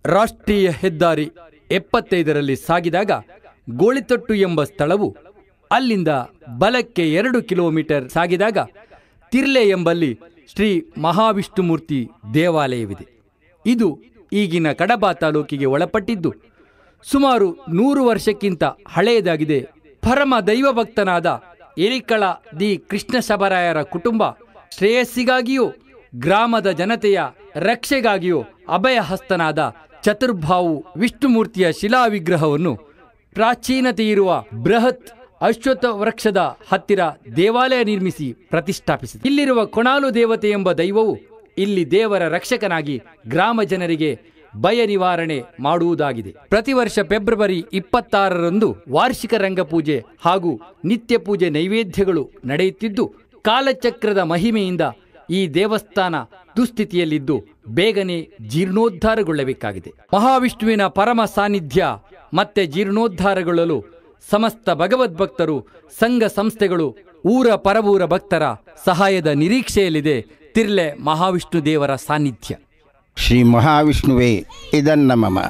ರಾಷ್ಟ್ರೀಯ ಹೆದ್ದಾರಿ ಎಪ್ಪತ್ತೈದರಲ್ಲಿ ಸಾಗಿದಾಗ ಗೋಳಿತೊಟ್ಟು ಎಂಬ ಸ್ಥಳವು ಅಲ್ಲಿಂದ ಬಲಕ್ಕೆ ಎರಡು ಕಿಲೋಮೀಟರ್ ಸಾಗಿದಾಗ ತಿರ್ಲೆ ಎಂಬಲ್ಲಿ ಶ್ರೀ ಮಹಾವಿಷ್ಣುಮೂರ್ತಿ ದೇವಾಲಯವಿದೆ ಇದು ಈಗಿನ ಕಡಬ ತಾಲೂಕಿಗೆ ಒಳಪಟ್ಟಿದ್ದು ಸುಮಾರು ನೂರು ವರ್ಷಕ್ಕಿಂತ ಹಳೆಯದಾಗಿದೆ ಪರಮ ದೈವಭಕ್ತನಾದ ಎರಿಕಳ ದಿ ಕೃಷ್ಣ ಶಬರಾಯರ ಕುಟುಂಬ ಶ್ರೇಯಸ್ಸಿಗಾಗಿಯೂ ಗ್ರಾಮದ ಜನತೆಯ ರಕ್ಷೆಗಾಗಿಯೂ ಅಭಯ ಹಸ್ತನಾದ ಚತುರ್ಭಾವು ವಿಷ್ಣುಮೂರ್ತಿಯ ಶಿಲಾ ವಿಗ್ರಹವನ್ನು ಪ್ರಾಚೀನತೆ ಇರುವ ಬೃಹತ್ ಅಶ್ವತ್ಥ ವೃಕ್ಷದ ಹತ್ತಿರ ದೇವಾಲಯ ನಿರ್ಮಿಸಿ ಪ್ರತಿಷ್ಠಾಪಿಸಿದೆ ಇಲ್ಲಿರುವ ಕೊಣಾಲು ದೇವತೆ ಎಂಬ ದೈವವು ಇಲ್ಲಿ ದೇವರ ರಕ್ಷಕನಾಗಿ ಗ್ರಾಮ ಜನರಿಗೆ ಭಯ ನಿವಾರಣೆ ಮಾಡುವುದಾಗಿದೆ ಪ್ರತಿ ವರ್ಷ ಫೆಬ್ರವರಿ ಇಪ್ಪತ್ತಾರರಂದು ವಾರ್ಷಿಕ ರಂಗಪೂಜೆ ಹಾಗೂ ನಿತ್ಯ ಪೂಜೆ ನೈವೇದ್ಯಗಳು ನಡೆಯುತ್ತಿದ್ದು ಕಾಲಚಕ್ರದ ಮಹಿಮೆಯಿಂದ ಈ ದೇವಸ್ಥಾನ ದುಸ್ಥಿತಿಯಲ್ಲಿದ್ದು ಬೇಗನೆ ಜೀರ್ಣೋದ್ಧಾರಗೊಳ್ಳಬೇಕಾಗಿದೆ ಮಹಾವಿಷ್ಣುವಿನ ಪರಮ ಸಾನ್ನಿಧ್ಯ ಮತ್ತೆ ಜೀರ್ಣೋದ್ಧಾರಗೊಳ್ಳಲು ಸಮಸ್ತ ಭಗವದ್ಭಕ್ತರು ಸಂಘ ಸಂಸ್ಥೆಗಳು ಊರ ಪರವೂರ ಭಕ್ತರ ಸಹಾಯದ ನಿರೀಕ್ಷೆಯಲ್ಲಿದೆ ತಿರ್ಲೆ ಮಹಾವಿಷ್ಣು ದೇವರ ಸಾನ್ನಿಧ್ಯ ಶ್ರೀ ಮಹಾವಿಷ್ಣುವೇ ಇದನ್ನ ಮಮ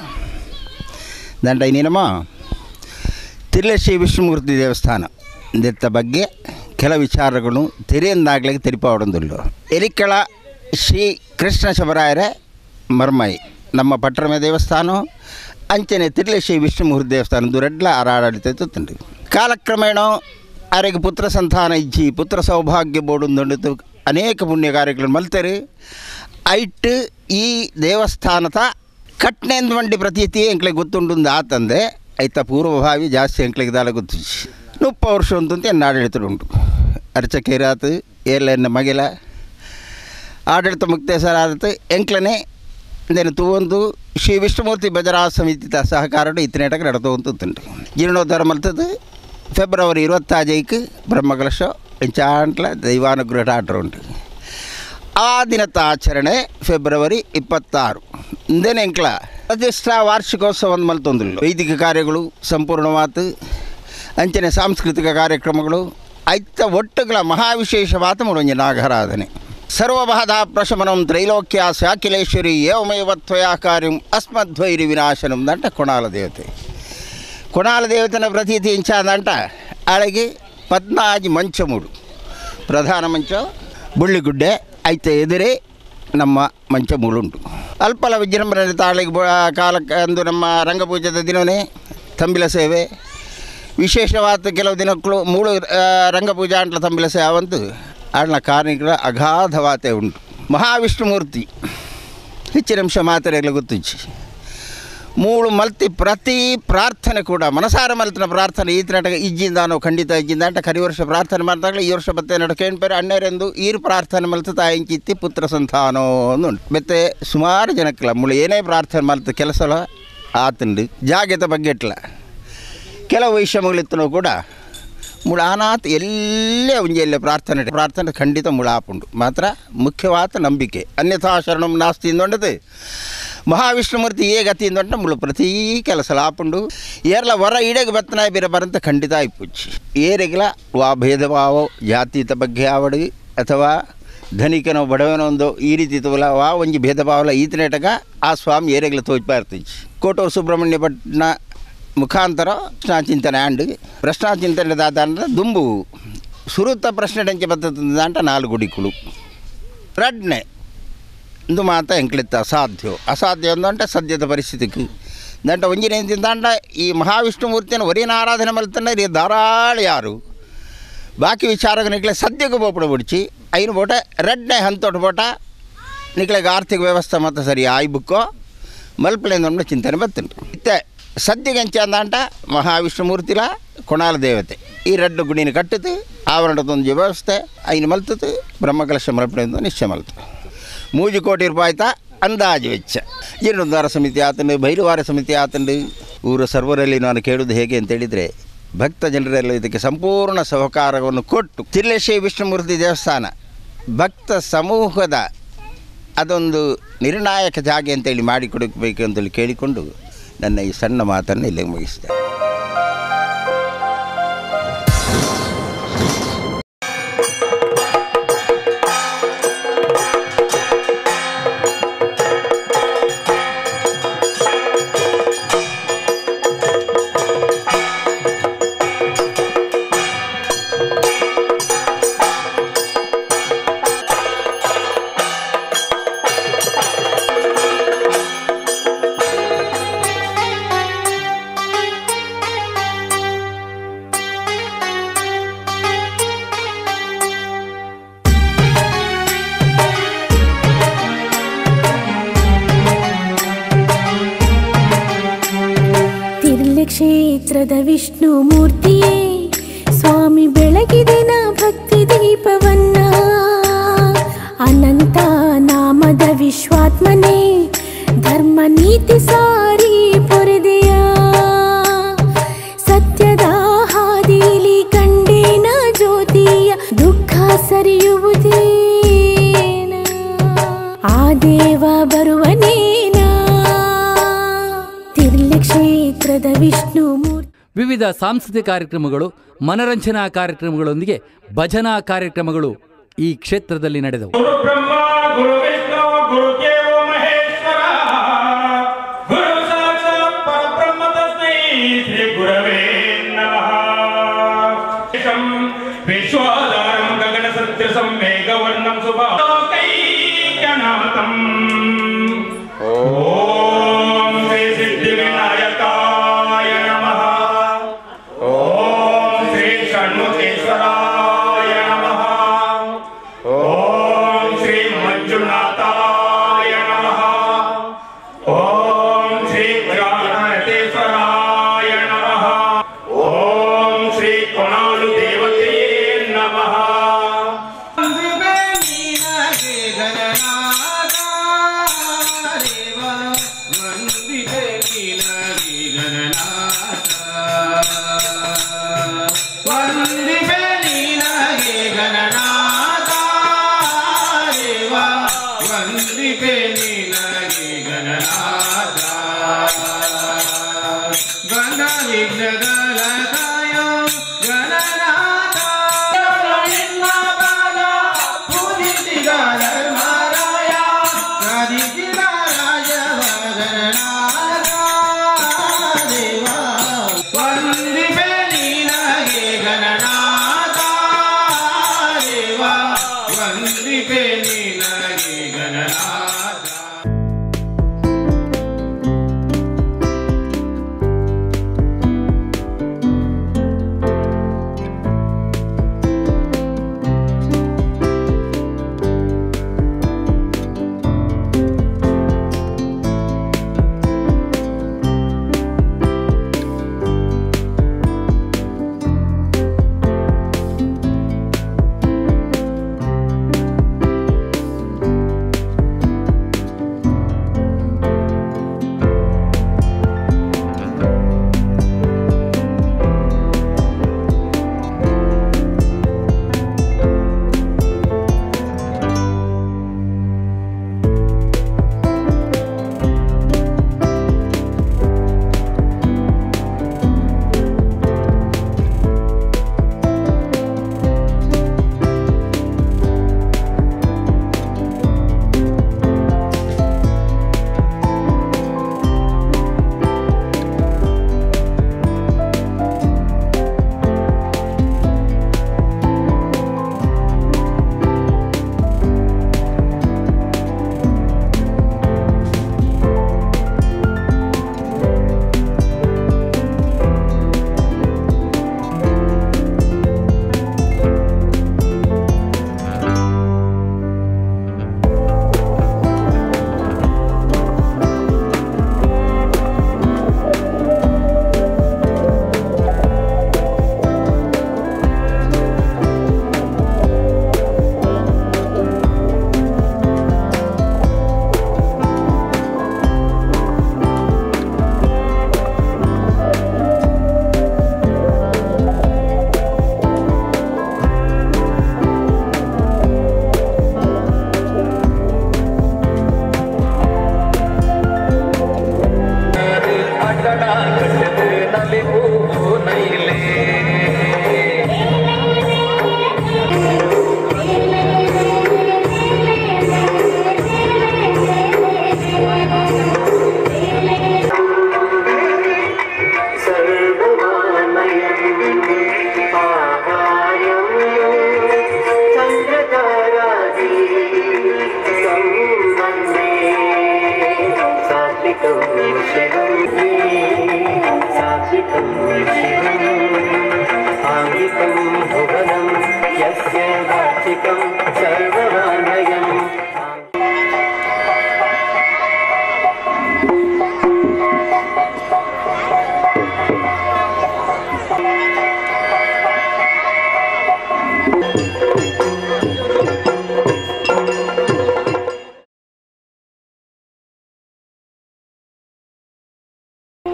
ದಂಡ ಇನ್ನೇನಮ್ಮ ತಿರ್ಲೆ ಶ್ರೀ ವಿಷ್ಣುಮೂರ್ತಿ ದೇವಸ್ಥಾನ ಇದತ್ತ ಬಗ್ಗೆ ಕೆಲ ವಿಚಾರಗಳು ತೆರೆಯಂದಾಗ್ಲಿಕ್ಕೆ ತೆರಿಪಾವಡೊಂದುಲ್ಲು ಎರಿಕಳ ಶ್ರೀ ಕೃಷ್ಣ ಶಬರಾಯರ ಮರ್ಮೈ ನಮ್ಮ ಪಟ್ಟರಮ ದೇವಸ್ಥಾನ ಅಂಚನೆ ತಿರ್ಲೆ ಶ್ರೀ ವಿಷ್ಣುಮೂರ್ತಿ ದೇವಸ್ಥಾನ ದುರಡ್ಲ ಆರಾಡಳಿತ ತುಂಡು ಕಾಲಕ್ರಮೇಣ ಅವರಿಗೆ ಪುತ್ರ ಸಂತಾನ ಇಜ್ಜಿ ಪುತ್ರ ಸೌಭಾಗ್ಯ ಬೋಡು ಅನೇಕ ಪುಣ್ಯ ಕಾರ್ಯಗಳನ್ನು ಮಲ್ತಾರೆ ಐಟ್ ಈ ದೇವಸ್ಥಾನದ ಕಟ್ನೆಂದು ಮಂಡಿ ಪ್ರತೀತಿ ಎಂಕ್ಲಿಗೆ ಗೊತ್ತುಂಡು ಆತಂದೆ ಐತ ಪೂರ್ವಭಾವಿ ಜಾಸ್ತಿ ಎಂಕ್ಲಿಗೆ ದಾಲ ಗೊತ್ತು ಮುಪ್ಪ ವರ್ಷ ಉಂಟು ಎನ್ನ ಆಡಳಿತ ಉಂಟು ಅರ್ಚಕೇರಾತು ಏರ್ಲ ಎನ್ನ ಮಗಿಲ ಆಡಳಿತ ಮುಕ್ತೇಸರ ಆದತ್ತು ಎಂಕ್ಲನೆ నేను ತೂವೊಂದು ಶ್ರೀ ವಿಷ್ಣುಮೂರ್ತಿ ಭಜರಾ ಸಮಿತಿ ಸಹಕಾರ ಇತ್ತಿನೇಟಕ್ಕೆ ನಡ್ತುಂಟು ಜೀರ್ಣೋದ್ಧಾರ ಮಲ್ತದ್ದು ಫೆಬ್ರವರಿ ഇരുപത്താജേക്ക് ಬ್ರಹ್ಮಕಲಶ ಎಂಚಾಂಟ್ಲ ದೈವಾನುಗ್ರಹ ಆರ್ಡರ್ ಉಂಟು ಆ ದಿನದ ಆಚರಣೆ ಫೆಬ್ರವರಿ ಇಪ್ಪತ್ತಾರು ಇಂದೇನೆ ಎಂಕ್ಲ ಪ್ರತಿಷ್ಠಾ ವಾರ್ಷಿಕೋತ್ಸವ ಮಲ್ತೊಂದಿಲ್ಲ ವೈದಿಕ ಕಾರ್ಯಗಳು ಸಂಪೂರ್ಣವಾತು ಅಂಚನೆ ಸಾಂಸ್ಕೃತಿಕ ಕಾರ್ಯಕ್ರಮಗಳು ಐತ ಒಟ್ಟುಗಳ ಮಹಾವಿಶೇಷವಾತ ಮುಡೊಂಜಿ ನಾಗರಾಧನೆ ಸರ್ವಬಾಧಾ ಪ್ರಶಮನಂ ತ್ರೈಲೋಕ್ಯ ಶಾಕಿಲೇಶ್ವರಿ ಏವಮೇವ ತ್ವಯಾ ಕಾರ್ಯಂ ಅಸ್ಮದ್ವೈರಿ ವಿನಾಶನಂ ದಂಟ ಕೊಣಾಲ ದೇವತೆ కొణాల దేవతను ప్రతీతించాదంట అలాగే పద్నాజి మంచముడు ప్రధాన మంచం బుಳ್ಳಿಗುಡ್ಡೆ అయితే ಎದುರೇ ನಮ್ಮ ಮಂಚಮೂಳುಂಟು ಅಲ್ಪಲ ವಿಜೃಂಭಣೆ ತಾಳಿಗೆ ಕಾಲಕ್ಕೆ ಅಂದು ನಮ್ಮ ರಂಗಪೂಜದ ದಿನವೇ ತಂಬಿಲ ಸೇವೆ ವಿಶೇಷವಾದ ಕೆಲವು ದಿನಕ್ಕೂ ಮೂಳು ಆ, ರಂಗಪೂಜಾ ಅಂಟ್ಲ ತಂಬಿಲ ಸೇವೆ ಅವಂತು ಆಡ್ನ ಕಾರ್ಮಿಕರ ಅಗಾಧವಾತೆ ಉಂಟು ಮಹಾವಿಷ್ಣುಮೂರ್ತಿ ಹೆಚ್ಚಿನ ಅಂಶ ಮಾತ್ರೆಗಳು ಗೊತ್ತಿಚ್ಚಿ ಮೂಳು ಮಲ್ತಿ ಪ್ರತಿ ಪ್ರಾರ್ಥನೆ ಕೂಡ ಮನಸಾರ ಮಲ್ತಿನ ಪ್ರಾರ್ಥನೆ ಈ ನಟಕ ಇಜ್ಜಿಂದ ನಾವು ಖಂಡಿತ ಇಜ್ಜಿಂದ ಅಂತ ಕರಿ ವರ್ಷ ಪ್ರಾರ್ಥನೆ ಮಾಡಿದಾಗಲೇ ಈ ವರ್ಷ ಬತ್ತೆ ನಡಕ ಏನು ಬೇರೆ ಅಣ್ಣರೆಂದು ಈರು ಪ್ರಾರ್ಥನೆ ಮಲ್ತು ತಾಯಿಂಚಿತ್ತಿ ಪುತ್ರ ಸಂತಾನೋ ಉಂಟು ಮತ್ತೆ ಸುಮಾರು ಜನಕ್ಕಿಲ್ಲ ಮುಳು ಏನೇ ಪ್ರಾರ್ಥನೆ ಮಲ್ತು ಕೆಲಸ ಆತಂಡು ಜಾಗ್ಯತೆ ಬಗ್ಗೆ ಇಟ್ಲ ಕೆಲವು ವೈಷಮ್ಯಗಳಿತ್ತು ಕೂಡ ಮುಳ ಅನಾಥ ಎಲ್ಲೇ ಒಂಜೆಲ್ಲೇ ಪ್ರಾರ್ಥನೆ ಪ್ರಾರ್ಥನೆ ಖಂಡಿತ ಮುಳ ಆಪುಂಡು ಮಾತ್ರ ಮುಖ್ಯವಾದ ನಂಬಿಕೆ ಅನ್ಯಥಾ ಶರಣಂ ನಾಸ್ತಿ ಇಂದೊಂಡದು ಮಹಾವಿಷ್ಣುಮೂರ್ತಿ ಏ ಗತಿ ಇಂದೊಂಡ ಮುಳು ಪ್ರತಿ ಕೆಲಸ ಆಪುಂಡು ಏರ್ಲ ವರ ಇಡೆಗೆ ಬತ್ತನಾಯ ಬೇರೆ ಬರಂತ ಖಂಡಿತ ಇಪ್ಪುಚ್ಚಿ ಏರೆಗ್ಲ ವಾ ಭೇದ ಭಾವ ಜಾತೀತ ಬಗ್ಗೆ ಆವಡು ಅಥವಾ ಧನಿಕನೋ ಬಡವನೋ ಒಂದು ಈ ರೀತಿ ತೋಲ ವಾ ಒಂಜಿ ಭೇದ ಭಾವಲ ಈತನೇಟಗ ಆ ಸ್ವಾಮಿ ಏರೆಗ್ಲ ತೋಚ್ಪಾ ಇರ್ತಿಚ್ಚಿ ಕೋಟೂರು ಸುಬ್ರಹ್ಮಣ್ಯ ಭಟ್ನ ಮುಖಾಂತರ ಪ್ರಶ್ನಾ ಚಿಂತನೆ ಆಂಡ್ ಪ್ರಶ್ನಾ ಚಿಂತನೆ ದಾದ ದುಂಬು ಸುರುತ ಪ್ರಶ್ನೆ ಡಂಚೆ ಬರ್ತದ ಅಂಟ ನಾಲ್ಕು ಗುಡಿಕುಳು ರಡ್ನೆ ಇಂದು ಮಾತ ಎಂಕ್ಲಿತ್ತ ಅಸಾಧ್ಯ ಅಸಾಧ್ಯ ಅಂದಂಟ ಸದ್ಯದ ಪರಿಸ್ಥಿತಿಗೆ ದಂಟ ಒಂಜಿನ ದಂಡ ಈ ಮಹಾವಿಷ್ಣುಮೂರ್ತಿಯನ್ನು ಒರಿನ ಆರಾಧನೆ ಮಲ್ತಂಡ ರೀ ಧಾರಾಳ ಯಾರು ಬಾಕಿ ವಿಚಾರಗ ನಿಕ್ಲೆ ಸದ್ಯಕ್ಕೆ ಬೋಪಡ ಬಿಡ್ಚಿ ಐನು ಬೋಟ ರೆಡ್ನೆ ಹಂತೋಟ ಬೋಟ ನಿಕ್ಲೆಗೆ ಆರ್ಥಿಕ ವ್ಯವಸ್ಥೆ ಮತ್ತು ಸರಿ ಆಯ್ಬುಕ್ಕೋ ಮಲ್ಪಳೆಂದ ಚಿಂತನೆ ಬತ್ತುಂಟು ಇತ್ತೆ ಸದ್ಯಗಂಚ ಅಂದಾಂಟ ಮಹಾವಿಷ್ಣುಮೂರ್ತಿಲ ಕೊಣಾಲ ದೇವತೆ ಈ ರಡ್ಡು ಗುಡಿನ ಕಟ್ಟುತ್ತೆ ಆವರಣದೊಂದು ವ್ಯವಸ್ಥೆ ಐನು ಮಲ್ತತು ಬ್ರಹ್ಮಕಲಶ ಮಲ್ಪಳೆಂದು ನಿಶ್ಚಯ ಮಲ್ತು ಮೂಜು ಕೋಟಿ ರೂಪಾಯಿತ ಅಂದಾಜು ವೆಚ್ಚ ಜೀರ್ಣೋದ್ಧಾರ ಸಮಿತಿ ಆತಂಡು ಬೈಲುವಾರ ಸಮಿತಿ ಆತಂಡು ಊರ ಸರ್ವರಲ್ಲಿ ನಾನು ಕೇಳುವುದು ಹೇಗೆ ಅಂತ ಹೇಳಿದರೆ ಭಕ್ತ ಜನರೆಲ್ಲ ಇದಕ್ಕೆ ಸಂಪೂರ್ಣ ಸಹಕಾರವನ್ನು ಕೊಟ್ಟು ತಿರ್ಲೇಶ್ವರಿ ವಿಷ್ಣುಮೂರ್ತಿ ದೇವಸ್ಥಾನ ಭಕ್ತ ಸಮೂಹದ ಅದೊಂದು ನಿರ್ಣಾಯಕ ಜಾಗೆ ಅಂತೇಳಿ ಮಾಡಿಕೊಡಬೇಕು ಅಂತೇಳಿ ಕೇಳಿಕೊಂಡು ನನ್ನ ಈ ಸಣ್ಣ ಮಾತನ್ನು ಇಲ್ಲಿಗೆ ಮುಗಿಸ್ತೇನೆ ಕ್ಷೇತ್ರದ ವಿಷ್ಣು ಮೂರ್ತಿಯೇ ಸ್ವಾಮಿ ಬೆಳಗಿದೆ ನಾ ಭಕ್ತಿ ದೀಪವನ್ನ ಅನಂತ ನಾಮದ ವಿಶ್ವಾತ್ಮನೇ ಧರ್ಮ ನೀತಿ ಸಾರಿ ಪೊರೆದೆಯ ಸತ್ಯದ ಹಾದಿಲಿ ಕಂಡೇನ ಜ್ಯೋತಿಯ ದುಃಖ ಸರಿಯುವುದೇನ ಆ ದೇವ ಬರುವನೇನ ತಿರ್ಲಿ ಕ್ಷೇತ್ರದ ವಿಷ್ಣು ಮೂರ್ತಿ ವಿವಿಧ ಸಾಂಸ್ಕೃತಿಕ ಕಾರ್ಯಕ್ರಮಗಳು ಮನರಂಜನಾ ಕಾರ್ಯಕ್ರಮಗಳೊಂದಿಗೆ ಭಜನಾ ಕಾರ್ಯಕ್ರಮಗಳು ಈ ಕ್ಷೇತ್ರದಲ್ಲಿ ನಡೆದವು ಗುರು ಬ್ರಹ್ಮ ಗುರು ವಿಷ್ಣು ಗುರು ದೇವೋ ಮಹೇಶ್ವರ ಗುರು ಸಾಕ್ಷಾತ್ ಪರಬ್ರಹ್ಮ ತಸ್ಮೈ ಶ್ರೀ ಗುರವೇ ನಮಃ ಶಂ ವಿಶ್ವಾಧಾರಂ ಗಗನ ಸದೃಶಂ ಮೇಘವರ್ಣಂ ಶುಭಕೈಕನಾಥಂ ಓಂ ಶ್ರೀ ಸಿದ್ಧಿವಿನಾಯಕಾಯ ನಮಃ ಓಂ ಶ್ರೀ ಷಣ್ಮುಖೇಶ್ವರಾಯ ನಮಃ ಓಂ ಶ್ರೀ ಮಂಜುನಾಥಾಯ ನಮಃ ಓಂ ಶ್ರೀ ಗಣೇಶ್ವರಾಯ ನಮಃ ಓಂ ಶ್ರೀ ಕೊಣಾಲು ದೇವತೆಯೇ ನಮಃ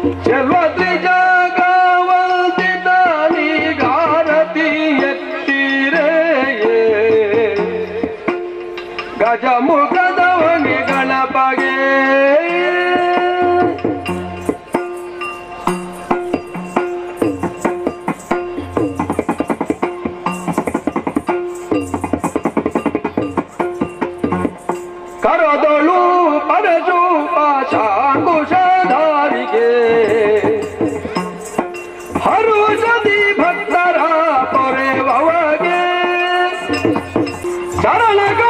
ಚೆಲ್ವದ್ರಿ ಜಾಗವಂತಿದ್ದಾನೀಗಾರತಿ ಎತ್ತಿರೇ ಗಜಮುಖದವನಿ ಗಣಪಗೆ ಕರದಳು ಪರಶು ಪಾಶಾಂಕುಶಧಾರಿಗೆ ಹರುಷದಿ ಭಕ್ತರ ಪೊರೆವಗೆ ಶರಣಗ